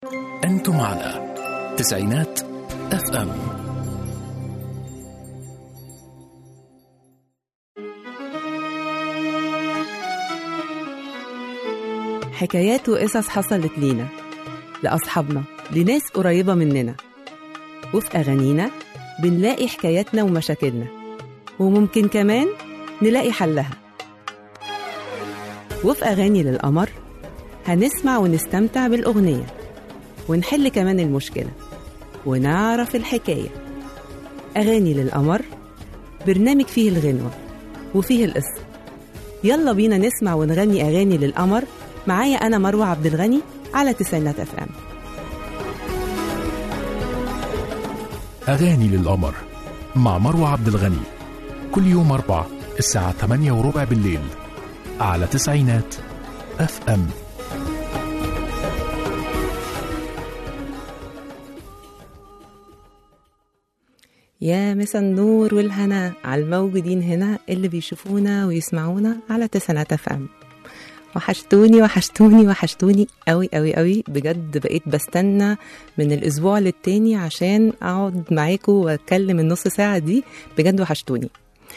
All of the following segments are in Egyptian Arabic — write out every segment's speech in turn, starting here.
أنتم على تسعينات اف ام حكايات وقصص حصلت لينا لأصحابنا لناس قريبة مننا وفي أغانينا بنلاقي حكاياتنا ومشاكلنا وممكن كمان نلاقي حلها وفي أغاني للقمر هنسمع ونستمتع بالأغنية ونحل كمان المشكلة ونعرف الحكاية أغاني للقمر برنامج فيه الغنوة وفيه القصة يلا بينا نسمع ونغني أغاني للقمر معايا أنا مروة عبد الغني على تسعينات اف ام أغاني للقمر مع مروة عبد الغني كل يوم أربع الساعة 8 وربع بالليل على تسعينات اف ام يا مسا النور والهنا على الموجودين هنا اللي بيشوفونا ويسمعونا على تسعينات اف ام وحشتوني وحشتوني وحشتوني قوي قوي قوي بجد بقيت بستنى من الاسبوع للتاني عشان اقعد معاكم واتكلم النص ساعه دي بجد وحشتوني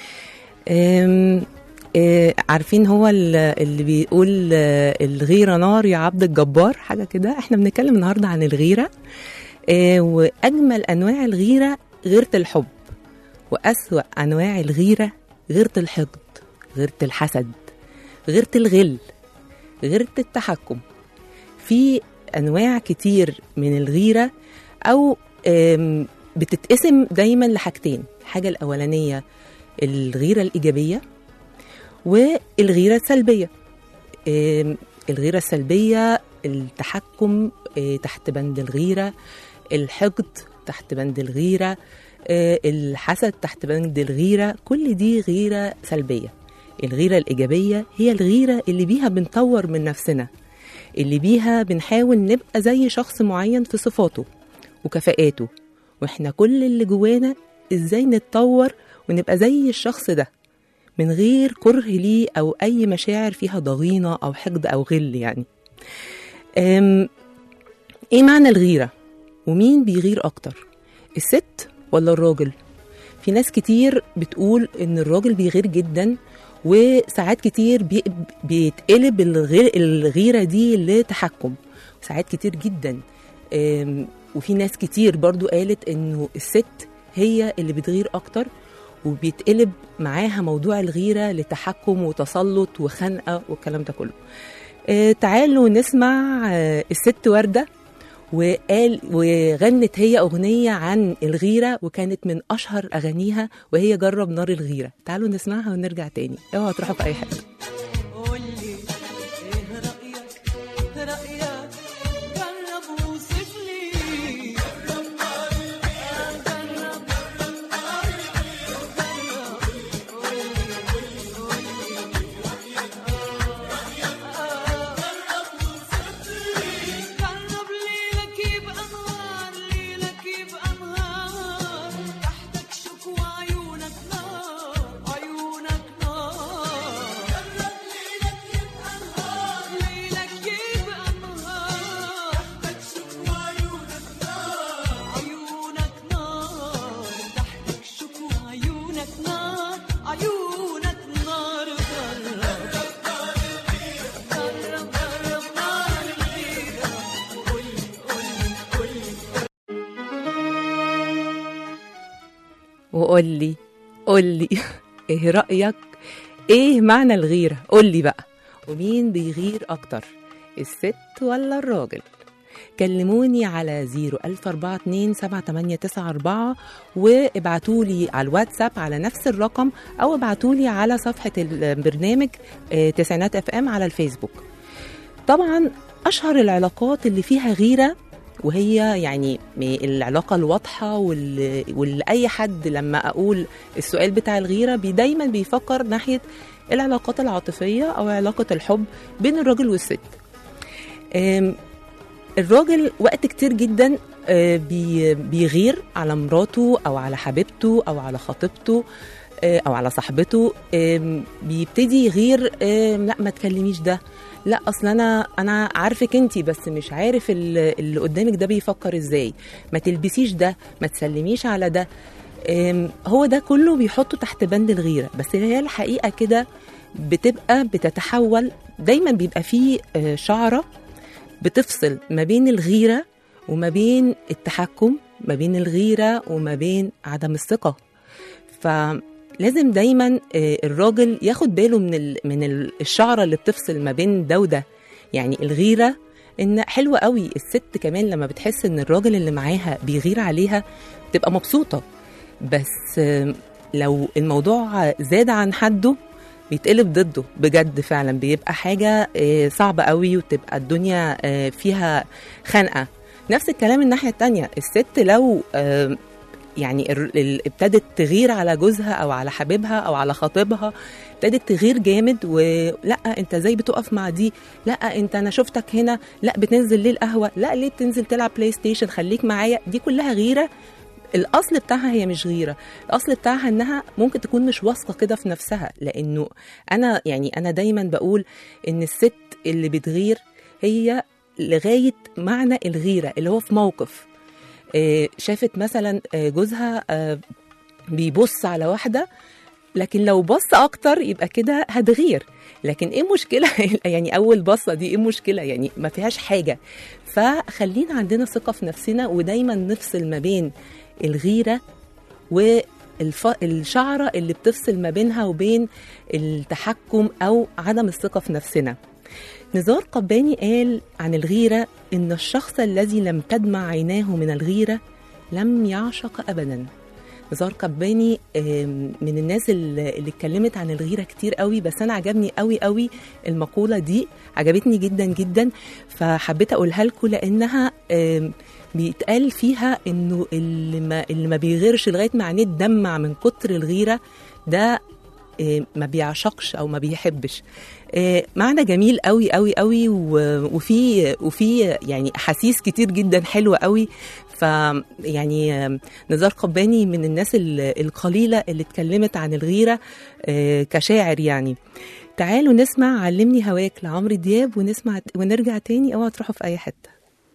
أم آه، عارفين هو ال- اللي بيقول آه، الغيره نار يا عبد الجبار حاجه كده احنا بنتكلم النهارده عن الغيره آه، واجمل انواع الغيره غيره الحب واسوا انواع الغيره غيره الحقد غيره الحسد غيره الغل غيره التحكم في انواع كتير من الغيره او آم، بتتقسم دايما لحاجتين الحاجه الاولانيه الغيره الايجابيه والغيره السلبيه آم، الغيره السلبيه التحكم آه، تحت بند الغيره الحقد تحت بند الغيره آه، الحسد تحت بند الغيره كل دي غيره سلبيه الغيره الايجابيه هي الغيره اللي بيها بنطور من نفسنا اللي بيها بنحاول نبقى زي شخص معين في صفاته وكفاءاته واحنا كل اللي جوانا ازاي نتطور ونبقى زي الشخص ده من غير كره ليه او اي مشاعر فيها ضغينه او حقد او غل يعني أم ايه معنى الغيره ومين بيغير اكتر الست ولا الراجل في ناس كتير بتقول ان الراجل بيغير جدا وساعات كتير بي- بيتقلب الغير الغيره دي لتحكم ساعات كتير جدا أم، وفي ناس كتير برضو قالت انه الست هي اللي بتغير اكتر وبيتقلب معاها موضوع الغيره لتحكم وتسلط وخنقه والكلام ده كله آه، تعالوا نسمع آه، الست ورده وقال وغنت هي اغنيه عن الغيره وكانت من اشهر اغانيها وهي جرب نار الغيره تعالوا نسمعها ونرجع تاني اوعوا تروحوا في اي حته قولي ايه رأيك رأيك جرب وصف لي جرب جرب جرب ليلك يبقى نهار ليلك يبقى نهار تحتك شكوى عيونك نار عيونك نار جرب ليلك يبقى نهار ليلك يبقى نهار تحتك شكوى عيونك نار عيونك نار تحتك شكوى عيونك نار عيونك نار جرب جرب جرب نار الغيرة وقولي قولي قولي وقول لي قول لي ايه رايك ايه معنى الغيره قول لي بقى ومين بيغير اكتر الست ولا الراجل كلموني على 014278994 وابعتوا لي على الواتساب على نفس الرقم او ابعتوا لي على صفحه البرنامج آه، تسعينات اف ام على الفيسبوك طبعا اشهر العلاقات اللي فيها غيره وهي يعني م- العلاقه الواضحه واللي, واللي اي حد لما اقول السؤال بتاع الغيره بي دايما بيفكر ناحيه العلاقات العاطفيه او علاقه الحب بين الراجل والست أم، الراجل وقت كتير جدا آه، بي- بيغير على مراته او على حبيبته او على خطيبته آه، او على صاحبته آم، بيبتدي يغير آم، لا ما تكلميش ده لا اصل انا انا عارفك انت بس مش عارف ال- اللي قدامك ده بيفكر ازاي ما تلبسيش ده ما تسلميش على ده آم، هو ده كله بيحطه تحت بند الغيره بس هي الحقيقه كده بتبقى بتتحول دايما بيبقى فيه آه، شعره بتفصل ما بين الغيره وما بين التحكم ما بين الغيره وما بين عدم الثقه فلازم دايما آه، الراجل ياخد باله من ال- من ال- الشعره اللي بتفصل ما بين ده وده يعني الغيره ان حلوه قوي الست كمان لما بتحس ان الراجل اللي معاها بيغير عليها تبقى مبسوطه بس آه، لو الموضوع زاد عن حده بيتقلب ضده بجد فعلا بيبقى حاجه آه، صعبه قوي وتبقى الدنيا آه، فيها خنقه نفس الكلام الناحيه التانية الست لو آه، يعني ال- ال- ابتدت تغير على جوزها او على حبيبها او على خطيبها ابتدت تغير جامد ولا انت ازاي بتقف مع دي لا انت انا شفتك هنا لا بتنزل ليه القهوه لا ليه بتنزل تلعب بلاي ستيشن خليك معايا دي كلها غيره الاصل بتاعها هي مش غيره الاصل بتاعها انها ممكن تكون مش واثقه كده في نفسها لانه انا يعني انا دايما بقول ان الست اللي بتغير هي لغايه معنى الغيره اللي هو في موقف آه، شافت مثلا آه، جوزها آه، بيبص على واحده لكن لو بص اكتر يبقى كده هتغير لكن ايه المشكله يعني اول بصه دي ايه المشكله يعني ما فيهاش حاجه فخلينا عندنا ثقه في نفسنا ودايما نفصل ما بين الغيره والشعره اللي بتفصل ما بينها وبين التحكم او عدم الثقه في نفسنا نزار قباني قال عن الغيرة إن الشخص الذي لم تدمع عيناه من الغيرة لم يعشق أبدا نزار قباني آم، من الناس اللي اللي اتكلمت عن الغيرة كتير قوي بس أنا عجبني قوي قوي المقولة دي عجبتني جدا جدا فحبيت أقولها لكم لأنها آم، بيتقال فيها إنه اللي ما, اللي ما بيغيرش لغاية ما عينيه تدمع من كتر الغيرة ده آه، ما بيعشقش او ما بيحبش آه، معنى جميل قوي قوي قوي و- وفي وفي يعني احاسيس كتير جدا حلوه قوي ف يعني آه، نزار قباني من الناس ال- القليله اللي اتكلمت عن الغيره آه، كشاعر يعني تعالوا نسمع علمني هواك لعمرو دياب ونسمع ونرجع تاني اوعى تروحوا في اي حته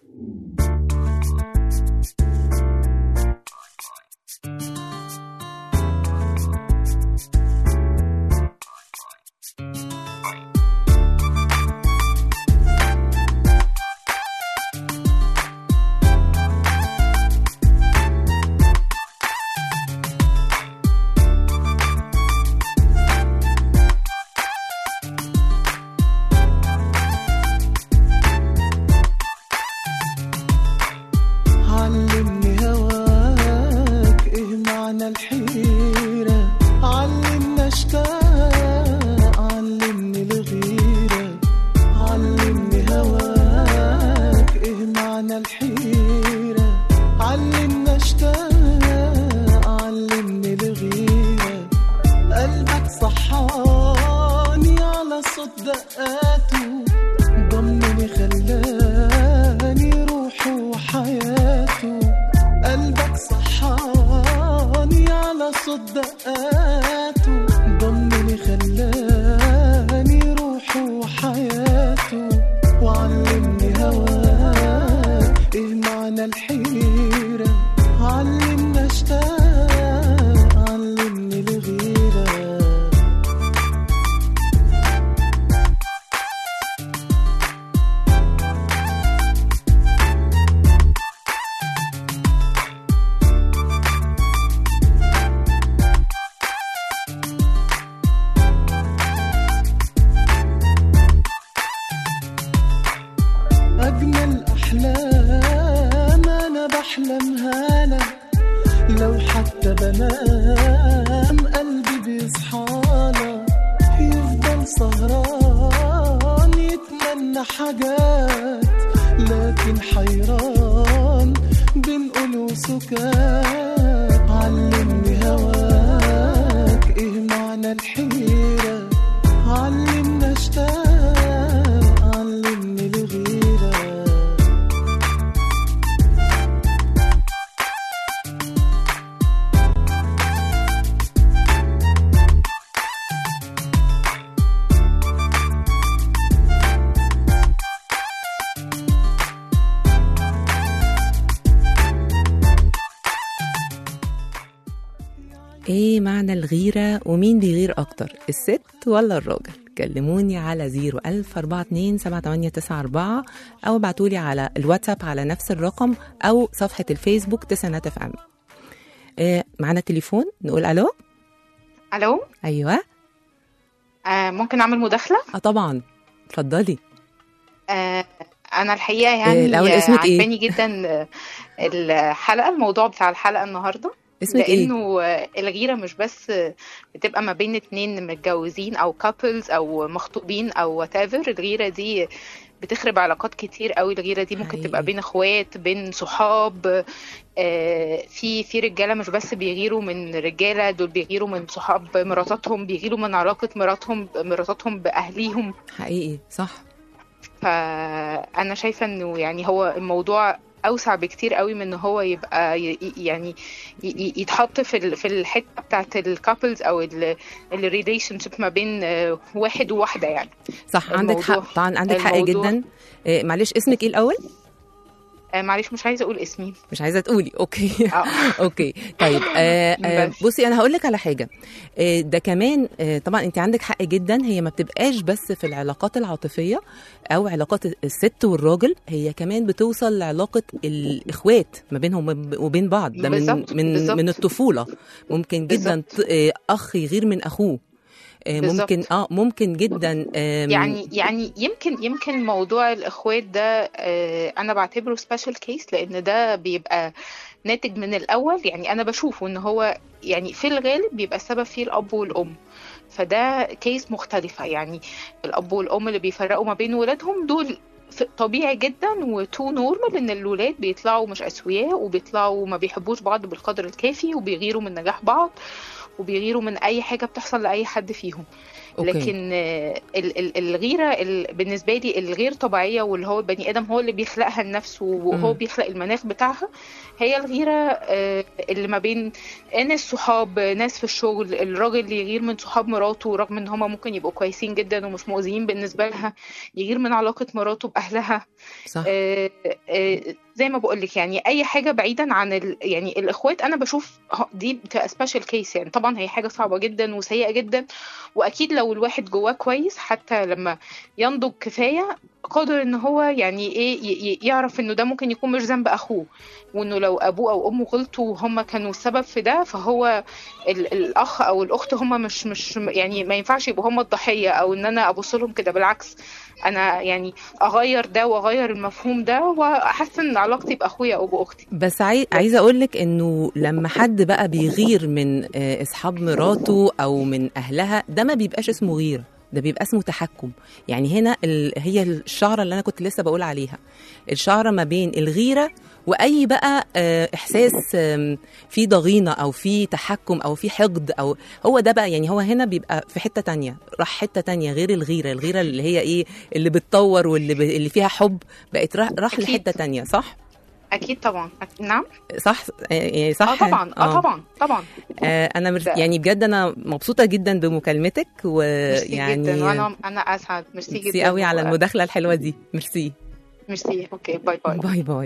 علمني هواك ايه معنى الحيرة علمنا اشتاق علمني الغيرة علمني هواك ايه معنى الحيرة علمنا اشتاق علمني الغيرة قلبك صحاني على صوت دقاته ضمني خلاني روحه وحياته قلبك صحاني على صوت دقاته ضمني خلاني روحه وحياته وعلمني هواك ايه معنى الحيرة علمنا اشتاق علمني الغيرة أجمل أحلام أنا بحلمها لك لو حتى بنام قلبي بيصحالك يفضل سهران يتمنى حاجات لكن حيران بنقول وسكات علمني هواك ايه معنى الحيرة علمنا اشتاق علمني الغيرة ايه معنى الغيرة ومين بيغير اكتر الست ولا الراجل كلموني على 01000 42 7894 او ابعتولي على الواتساب على نفس الرقم او صفحة الفيسبوك تسعينات اف ام إيه معانا تليفون نقول الو الو ايوه آه ممكن اعمل مداخله اه طبعا اتفضلي آه انا الحقيقه إيه، يعني الأول آه، اسمك إيه؟ عجباني جدا آه، الحلقه الموضوع بتاع الحلقه النهارده اسمك ايه لانه آه، الغيره مش بس آه، بتبقى ما بين اتنين متجوزين او كابلز او مخطوبين او whatever الغيره دي بتخرب علاقات كتير قوي الغيره دي ممكن حقيقي. تبقى بين اخوات بين صحاب آه، في في رجاله مش بس بيغيروا من رجاله دول بيغيروا من صحاب مراتاتهم بيغيروا من علاقه مراتهم مراتاتهم باهليهم حقيقي صح فانا شايفه انه يعني هو الموضوع اوسع بكتير قوي من ان هو يبقى ي- ي- يعني ي- ي- يتحط في ال- في الحته بتاعت الكابلز او الريليشن شيب ما بين آه، واحد وواحده يعني صح عندك الموضوع- حق طبعا عندك حق الموضوع- جدا إيه معلش اسمك ايه الاول آه، معلش مش عايزه اقول اسمي مش عايزه تقولي اوكي اه اوكي طيب آه آه بس. بصي انا هقول لك على حاجه آه ده كمان آه طبعا انت عندك حق جدا هي ما بتبقاش بس في العلاقات العاطفيه او علاقات الست والراجل هي كمان بتوصل لعلاقه الاخوات ما بينهم وبين بعض ده من بالظبط، من بالظبط. من الطفوله ممكن جدا بالظبط. ط- آه اخ يغير من اخوه آه بالظبط. ممكن اه ممكن جدا آم، يعني يعني يمكن يمكن موضوع الاخوات ده آه، انا بعتبره سبيشال كيس لان ده بيبقى ناتج من الاول يعني انا بشوفه ان هو يعني في الغالب بيبقى السبب فيه الاب والام فده كيس مختلفة يعني الاب والام اللي بيفرقوا ما بين ولادهم دول ف- طبيعي جدا وتو نورمال ان الولاد بيطلعوا مش اسوياء وبيطلعوا ما بيحبوش بعض بالقدر الكافي وبيغيروا من نجاح بعض وبيغيروا من اي حاجه بتحصل لاي حد فيهم أوكي. لكن آه، ال- ال- الغيره ال- بالنسبه لي الغير طبيعيه واللي هو البني ادم هو اللي بيخلقها لنفسه وهو مم. بيخلق المناخ بتاعها هي الغيره آه، اللي ما بين ناس صحاب ناس في الشغل الراجل اللي يغير من صحاب مراته رغم ان هما ممكن يبقوا كويسين جدا ومش مؤذيين بالنسبه لها يغير من علاقه مراته باهلها صح آه، آه، زي ما بقول لك يعني اي حاجه بعيدا عن ال... يعني الاخوات انا بشوف ه- دي بتبقى سبيشال كيس يعني طبعا هي حاجه صعبه جدا وسيئه جدا واكيد لو الواحد جواه كويس حتى لما ينضج كفايه قادر ان هو يعني ايه ي- ي- يعرف انه ده ممكن يكون مش ذنب اخوه وانه لو ابوه او امه غلطوا وهم كانوا السبب في ده فهو ال- الاخ او الاخت هم مش مش يعني ما ينفعش يبقوا هم الضحيه او ان انا ابص لهم كده بالعكس انا يعني اغير ده واغير المفهوم ده واحسن علاقتي باخويا او باختي بس عاي... عايزه اقول لك انه لما حد بقى بيغير من آه، اصحاب مراته او من اهلها ده ما بيبقاش اسمه غيره ده بيبقى اسمه تحكم يعني هنا ال... هي الشعره اللي انا كنت لسه بقول عليها الشعره ما بين الغيره واي بقى آه، احساس آم، في ضغينه او في تحكم او في حقد او هو ده بقى يعني هو هنا بيبقى في حته تانية راح حته تانية غير الغيره الغيره اللي هي ايه اللي بتطور واللي ب... اللي فيها حب بقت راح, راح أكيد. لحته تانية صح اكيد طبعا أك- نعم صح يعني صح اه طبعا اه طبعا طبعا آه انا مر... ده- يعني بجد انا مبسوطه جدا بمكالمتك ميرسي ويعني جدا وانا انا اسعد ميرسي ميرسي جدا قوي على و- المداخله الحلوه دي ميرسي ميرسي اوكي باي باي باي باي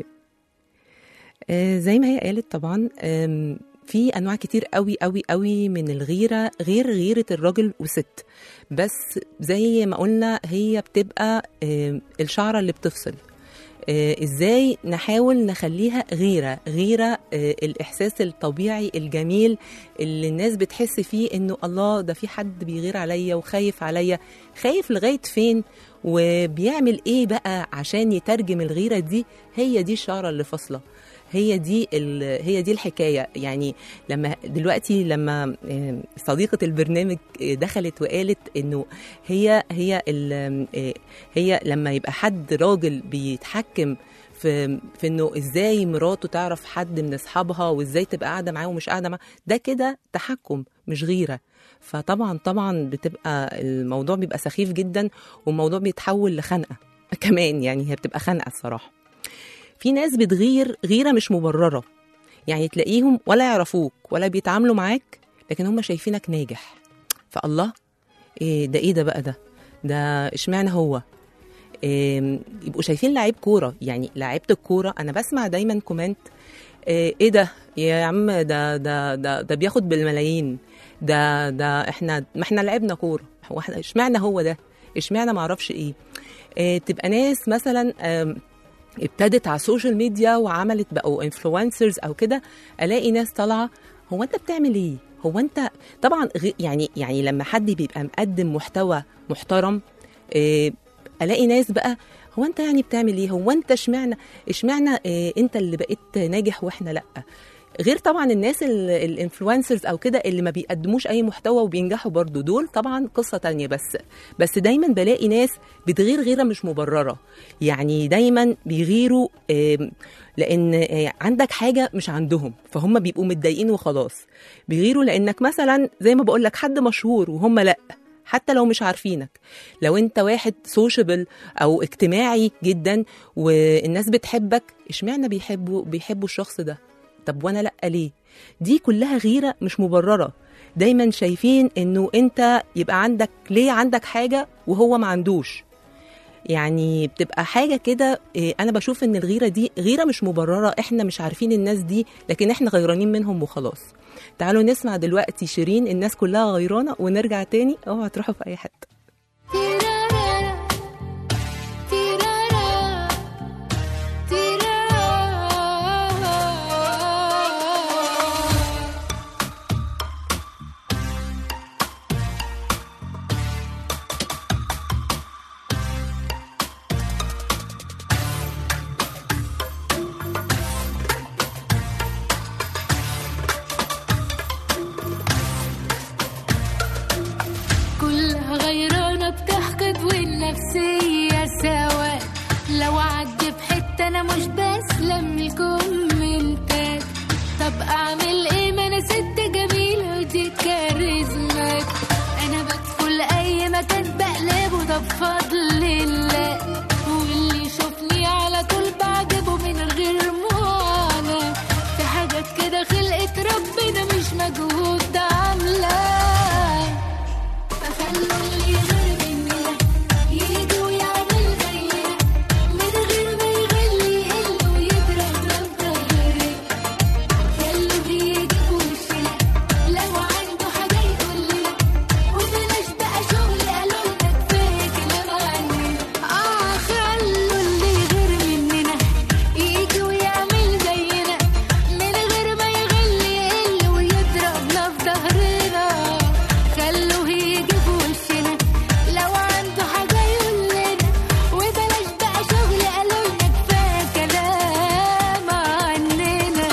آه زي ما هي قالت طبعا آم، في انواع كتير قوي قوي قوي من الغيره غير غيره الراجل والست بس زي ما قلنا هي بتبقى آم، الشعره اللي بتفصل آه، ازاي نحاول نخليها غيره غيره آه، الاحساس الطبيعي الجميل اللي الناس بتحس فيه انه الله ده في حد بيغير عليا وخايف عليا خايف لغايه فين وبيعمل ايه بقى عشان يترجم الغيره دي هي دي الشعره اللي فاصله هي دي ال- هي دي الحكايه يعني لما دلوقتي لما آه، صديقه البرنامج آه، دخلت وقالت انه هي هي ال- آه، هي لما يبقى حد راجل بيتحكم في في انه ازاي مراته تعرف حد من اصحابها وازاي تبقى قاعده معاه ومش قاعده معاه ده كده تحكم مش غيره فطبعا طبعا بتبقى الموضوع بيبقى سخيف جدا والموضوع بيتحول لخنقه كمان يعني هي بتبقى خنقه الصراحه في ناس بتغير غيره مش مبرره يعني تلاقيهم ولا يعرفوك ولا بيتعاملوا معاك لكن هم شايفينك ناجح فالله إيه ده ايه ده بقى ده ده اشمعنى هو إيه يبقوا شايفين لعيب كوره يعني لعيبه الكوره انا بسمع دايما كومنت آه، ايه ده يا عم ده ده ده ده بياخد بالملايين ده ده احنا ما احنا لعبنا كوره هو احنا اشمعنى هو ده اشمعنى ما اعرفش ايه آه، تبقى ناس مثلا آم، ابتدت على السوشيال ميديا وعملت بقوا انفلونسرز او كده الاقي ناس طالعه هو انت بتعمل ايه هو انت طبعا غي- يعني يعني لما حد بيبقى مقدم محتوى محترم آه، الاقي ناس بقى هو انت يعني بتعمل ايه هو انت اشمعنى اشمعنى آه، انت اللي بقيت ناجح واحنا لا غير طبعا الناس الانفلونسرز او كده اللي ما بيقدموش اي محتوى وبينجحوا برضو دول طبعا قصة تانية بس بس دايما بلاقي ناس بتغير غيرة مش مبررة يعني دايما بيغيروا آم، لان آه، عندك حاجة مش عندهم فهم بيبقوا متضايقين وخلاص بيغيروا لانك مثلا زي ما بقول لك حد مشهور وهم لا حتى لو مش عارفينك لو انت واحد سوشيبل او اجتماعي جدا والناس بتحبك اشمعنى بيحبوا بيحبوا الشخص ده طب وانا لا ليه دي كلها غيره مش مبرره دايما شايفين انه انت يبقى عندك ليه عندك حاجه وهو ما عندوش يعني بتبقى حاجه كده إيه، انا بشوف ان الغيره دي غيره مش مبرره احنا مش عارفين الناس دي لكن احنا غيرانين منهم وخلاص تعالوا نسمع دلوقتي شيرين الناس كلها غيرانه ونرجع تاني اوعوا تروحوا في اي حته تيرارا تيرارا تيرارا كلها غيرانة بتحقد والنفسية سوا لو عدي بحتة أنا مش بسلم الكومنتات طب أعمل إيه ما أنا ست جميلة ودي كاريزمات أنا بدخل أي مكان بقلبه ده بفضل الله واللي يشوفني على طول بعجبه من غير معاناة في حاجات كده خلقت ربنا مش مجهود ده عاملاه فخلوا اللي غير مننا يجي ويعمل زينا من غير ما يغلي يقل ويضرب ضرب ظهري خلوا يجي في وشنا لو عنده حاجة يقول لنا وبلاش بقى شغل قالوا لنا كفاية كلام عننا اه خلوا اللي غير مننا يجي ويعمل زينا من غير ما يغلي يقل ويضربنا في ظهرنا خلوه يجي في وشنا لو عنده حاجة يقول لنا وبلاش بقى شغل قالوا لنا كفاية كلام عننا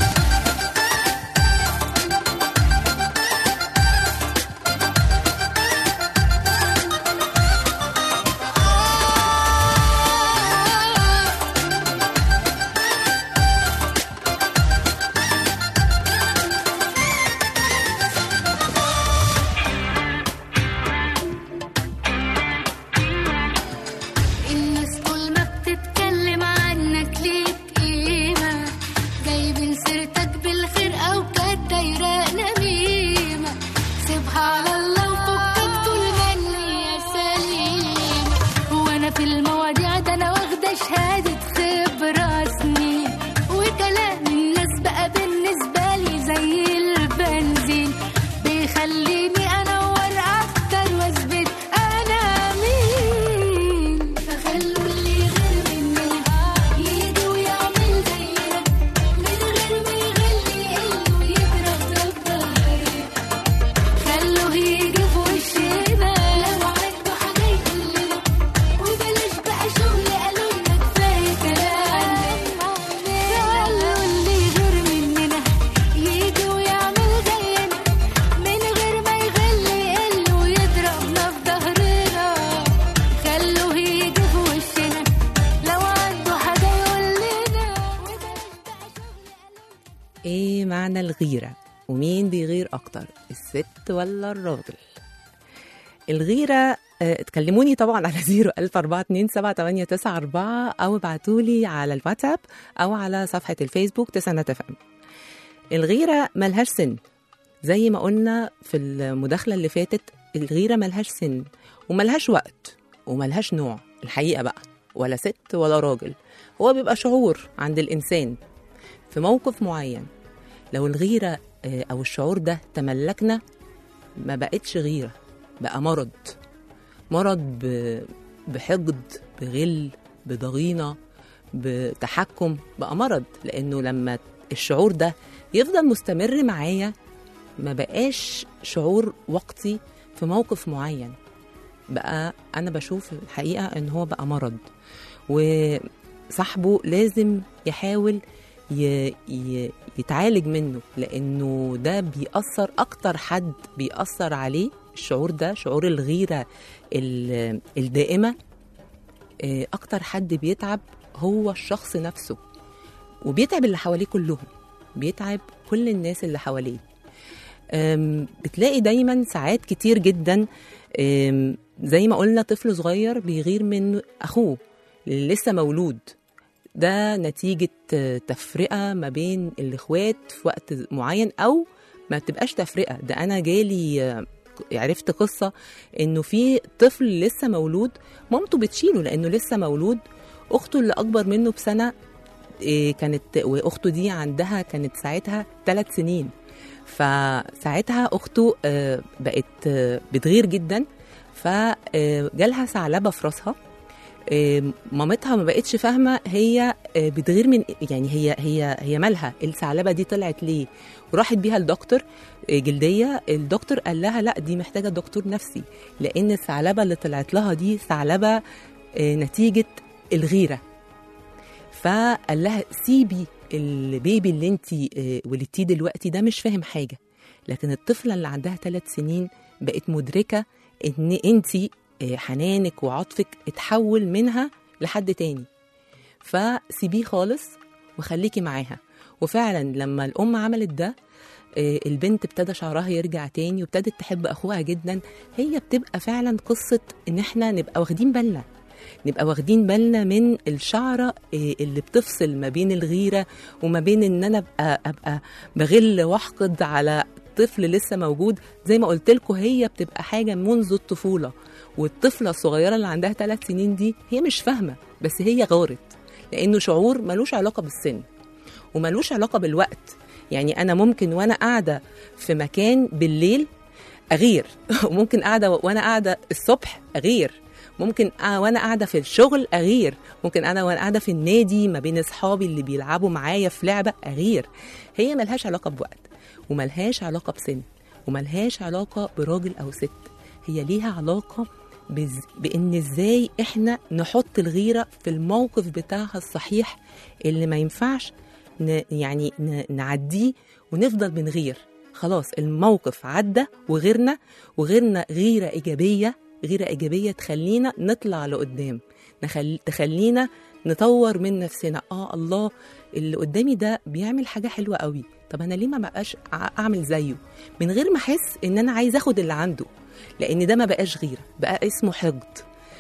الناس كل ما بتتكلم عنك ليك قيمة جايبين سيرتك بالخير أو كانت دايرة نميمة سيبها على الله وفكك طول مني يا سليمة وأنا في المواضيع ده أنا واخدة شهادة خبرة سنين وكلام الناس بقى بالنسبة لي زي البنزين بيخليني أنور أكتر وأثبت أنا مين فخلوا اللي غير مننا يجي ويعمل زينا من غير ما يغلي يقل ويضرب ضرب ظهري خلوه يجي في وشنا لو عنده حاجة يقول لنا وبلاش بقى شغل قالوا لنا كفاية كلام خلوا اللي غير مننا يجي ويعمل زينا من غير ما يغلي يقل ويضربنا في ظهرنا خلوه يجي في وشنا لو عنده حاجة يقول لنا وبلاش بقى شغل قالوا ايه معنى الغيره ومين بيغير اكتر الست ولا الراجل الغيره آه، تكلموني طبعا على 014278994 او ابعتولي على الواتساب او على صفحه الفيسبوك تسعة ام الغيره ملهاش سن زي ما قلنا في المداخله اللي فاتت الغيره ملهاش سن وملهاش وقت وملهاش نوع الحقيقه بقى ولا ست ولا راجل هو بيبقى شعور عند الانسان في موقف معين لو الغيرة آه، أو الشعور ده تملكنا ما بقتش غيرة بقى مرض مرض ب- بحقد بغل بضغينة بتحكم بقى مرض لأنه لما الشعور ده يفضل مستمر معايا ما بقاش شعور وقتي في موقف معين بقى أنا بشوف الحقيقة إن هو بقى مرض وصاحبه لازم يحاول ي... ي... يتعالج منه لأنه ده بيأثر أكتر حد بيأثر عليه الشعور ده شعور الغيرة ال- الدائمة آه، أكتر حد بيتعب هو الشخص نفسه وبيتعب اللي حواليه كلهم بيتعب كل الناس اللي حواليه أم، بتلاقي دايما ساعات كتير جدا أم، زي ما قلنا طفل صغير بيغير من أخوه اللي لسه مولود ده نتيجة آه، تفرقة ما بين الإخوات في وقت معين أو ما بتبقاش تفرقة ده أنا جالي آه، عرفت قصة إنه في طفل لسه مولود مامته بتشيله لأنه لسه مولود أخته اللي أكبر منه بسنة إيه، كانت واخته دي عندها كانت ساعتها ثلاث سنين فساعتها اخته آه، بقت آه، بتغير جدا فجالها ثعلبه في راسها آه، مامتها ما بقتش فاهمه هي آه، بتغير من يعني هي هي هي مالها الثعلبه دي طلعت ليه وراحت بيها الدكتور آه، جلديه الدكتور قال لها لا دي محتاجه دكتور نفسي لان الثعلبه اللي طلعت لها دي ثعلبه آه، نتيجه الغيره فقال لها سيبي البيبي اللي انت ولدتيه دلوقتي ده مش فاهم حاجه لكن الطفله اللي عندها ثلاث سنين بقت مدركه ان انت حنانك وعطفك اتحول منها لحد تاني فسيبيه خالص وخليكي معاها وفعلا لما الام عملت ده آه، البنت ابتدى شعرها يرجع تاني وابتدت تحب اخوها جدا هي بتبقى فعلا قصه ان احنا نبقى واخدين بالنا نبقى واخدين بالنا من الشعرة آه، اللي بتفصل ما بين الغيرة وما بين ان انا ابقى ابقى بغل واحقد على طفل لسه موجود زي ما قلت لكم هي بتبقى حاجة منذ الطفولة والطفلة الصغيرة اللي عندها ثلاث سنين دي هي مش فاهمة بس هي غارت لأنه شعور ملوش علاقة بالسن وملوش علاقة بالوقت يعني أنا ممكن وأنا قاعدة في مكان بالليل أغير وممكن قاعدة وأنا قاعدة الصبح أغير ممكن أ- وانا قاعده في الشغل اغير ممكن انا وانا قاعده في النادي ما بين اصحابي اللي بيلعبوا معايا في لعبه اغير هي ملهاش علاقه بوقت وملهاش علاقه بسن وملهاش علاقه براجل او ست هي ليها علاقه بز... بان ازاي احنا نحط الغيره في الموقف بتاعها الصحيح اللي ما ينفعش ن... يعني ن... نعديه ونفضل بنغير خلاص الموقف عدى وغيرنا وغيرنا غيره ايجابيه غيره ايجابيه تخلينا نطلع لقدام نخل... تخلينا نطور من نفسنا اه الله اللي قدامي ده بيعمل حاجه حلوه قوي طب انا ليه ما بقاش ع- اعمل زيه من غير ما احس ان انا عايز اخد اللي عنده لان ده ما بقاش غيره بقى اسمه حقد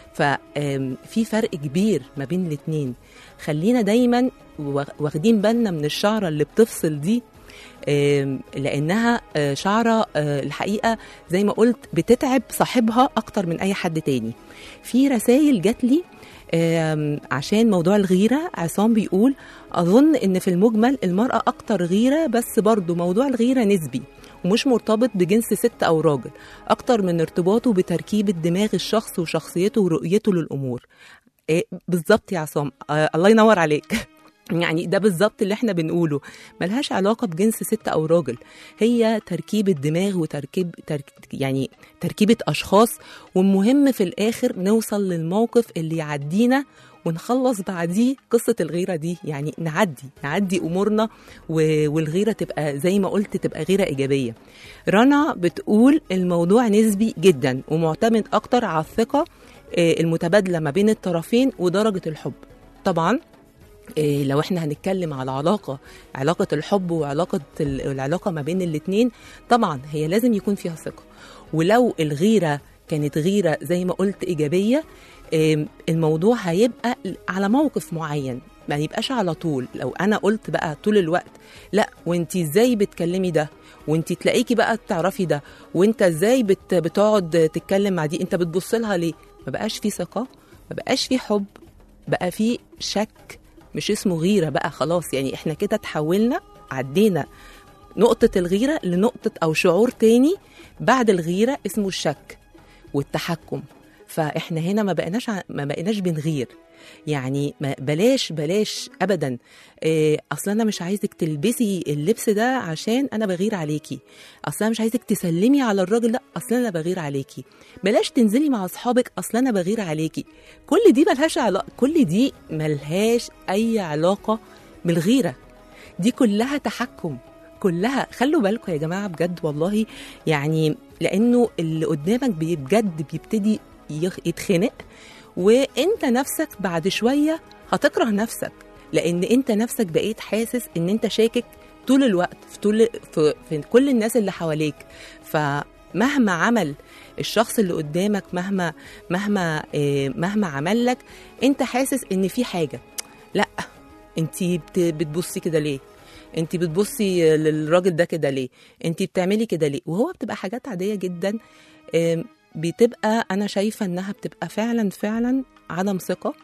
ففي فرق كبير ما بين الاتنين خلينا دايما واخ- واخدين بالنا من الشعره اللي بتفصل دي آم، لانها آه، شعره آه، الحقيقه زي ما قلت بتتعب صاحبها اكتر من اي حد تاني في رسائل جات لي آم، عشان موضوع الغيره عصام بيقول اظن ان في المجمل المراه اكتر غيره بس برضو موضوع الغيره نسبي ومش مرتبط بجنس ست او راجل اكتر من ارتباطه بتركيبه دماغ الشخص وشخصيته ورؤيته للامور إيه بالظبط يا عصام آه الله ينور عليك يعني ده بالظبط اللي احنا بنقوله ملهاش علاقة بجنس ست أو راجل هي تركيبة دماغ وتركيب ترك يعني تركيبة أشخاص والمهم في الآخر نوصل للموقف اللي يعدينا ونخلص بعديه قصة الغيرة دي يعني نعدي نعدي أمورنا و- والغيرة تبقى زي ما قلت تبقى غيرة إيجابية رنا بتقول الموضوع نسبي جدا ومعتمد أكتر على الثقة آه، المتبادلة ما بين الطرفين ودرجة الحب طبعا إيه لو احنا هنتكلم على علاقة علاقة الحب وعلاقة ال- العلاقة ما بين الاتنين طبعا هي لازم يكون فيها ثقة ولو الغيرة كانت غيرة زي ما قلت إيجابية إيه، الموضوع هيبقى على موقف معين ما يبقاش على طول لو انا قلت بقى طول الوقت لا وانت ازاي بتكلمي ده وانت تلاقيكي بقى تعرفي ده وانت ازاي بت بتقعد تتكلم مع دي انت بتبص لها ليه ما بقاش في ثقه ما بقاش في حب بقى في شك مش اسمه غيره بقى خلاص يعني احنا كده تحولنا عدينا نقطه الغيره لنقطه او شعور تاني بعد الغيره اسمه الشك والتحكم فاحنا هنا ما بقيناش ع- ما بقيناش بنغير يعني ما بلاش بلاش ابدا إيه اصل انا مش عايزك تلبسي اللبس ده عشان انا بغير عليكي اصل انا مش عايزك تسلمي على الراجل ده اصل انا بغير عليكي بلاش تنزلي مع اصحابك اصل انا بغير عليكي كل دي ملهاش علاقه كل دي ملهاش اي علاقه بالغيره دي كلها تحكم كلها خلوا بالكم يا جماعه بجد والله يعني لانه اللي قدامك بي- بجد بيبتدي يخ- يتخنق وانت نفسك بعد شويه هتكره نفسك لان انت نفسك بقيت حاسس ان انت شاكك طول الوقت في طول في, في كل الناس اللي حواليك فمهما عمل الشخص اللي قدامك مهما مهما آه، مهما عمل لك انت حاسس ان في حاجه لا انت بتبصي كده ليه انت بتبصي للراجل ده كده ليه انت بتعملي كده ليه وهو بتبقى حاجات عاديه جدا آم، بتبقى انا شايفه انها بتبقى فعلا فعلا عدم ثقه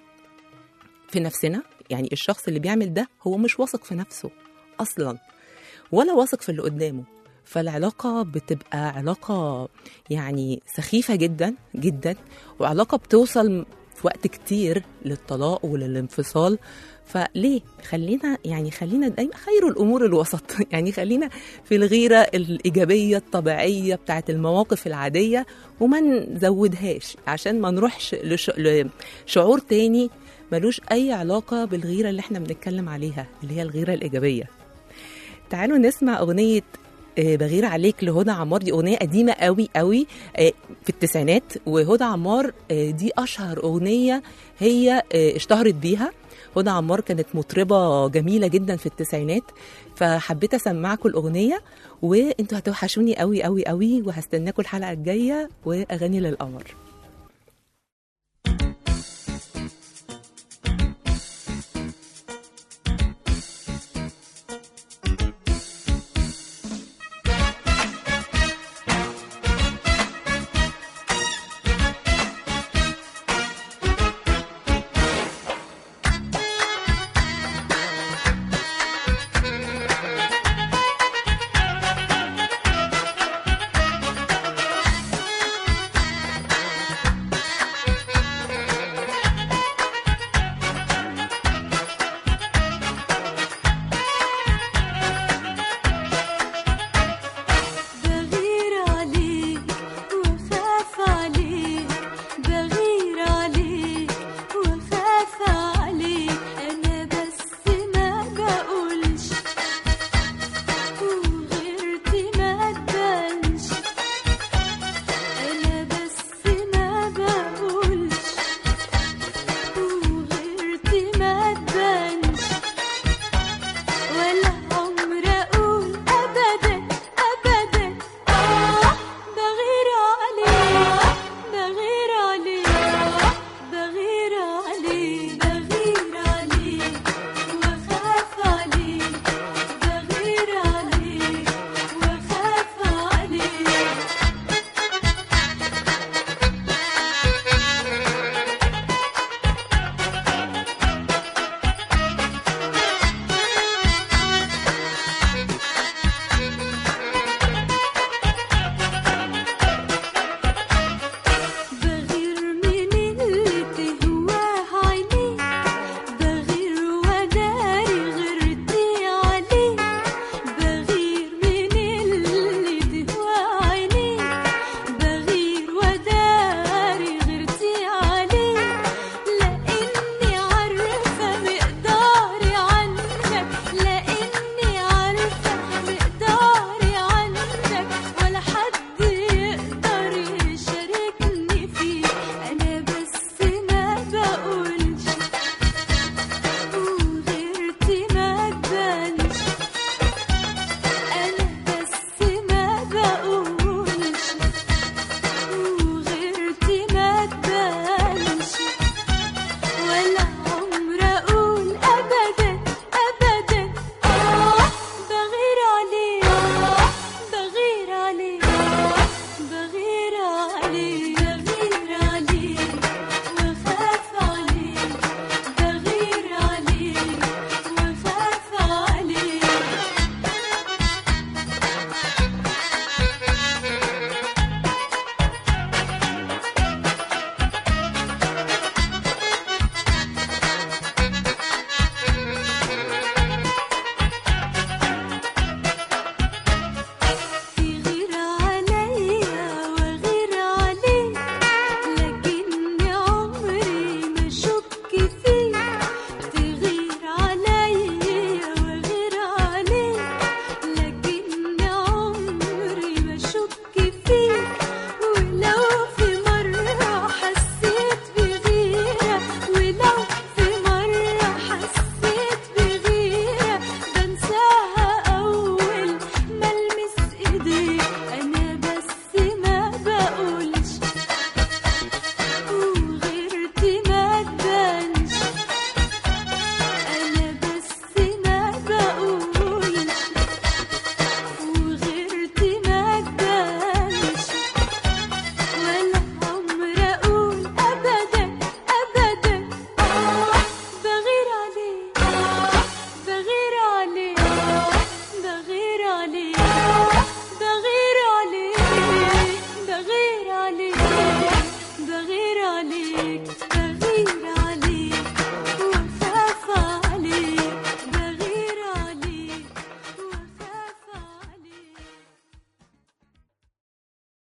في نفسنا يعني الشخص اللي بيعمل ده هو مش واثق في نفسه اصلا ولا واثق في اللي قدامه فالعلاقة بتبقى علاقة يعني سخيفة جدا جدا وعلاقة بتوصل في وقت كتير للطلاق وللانفصال فليه خلينا يعني خلينا دايما خير الامور الوسط يعني خلينا في الغيره الايجابيه الطبيعيه بتاعت المواقف العاديه وما نزودهاش عشان ما نروحش لش... لشعور تاني ملوش اي علاقه بالغيره اللي احنا بنتكلم عليها اللي هي الغيره الايجابيه تعالوا نسمع اغنيه آه، بغير عليك لهدى عمار دي اغنيه قديمه قوي قوي آه، في التسعينات وهدى عمار آه، دي اشهر اغنيه هي آه، اشتهرت بيها هدى عمار كانت مطربه جميله جدا في التسعينات فحبيت اسمعكم الاغنيه وانتوا هتوحشوني قوي قوي قوي وهستناكم الحلقه الجايه واغاني للقمر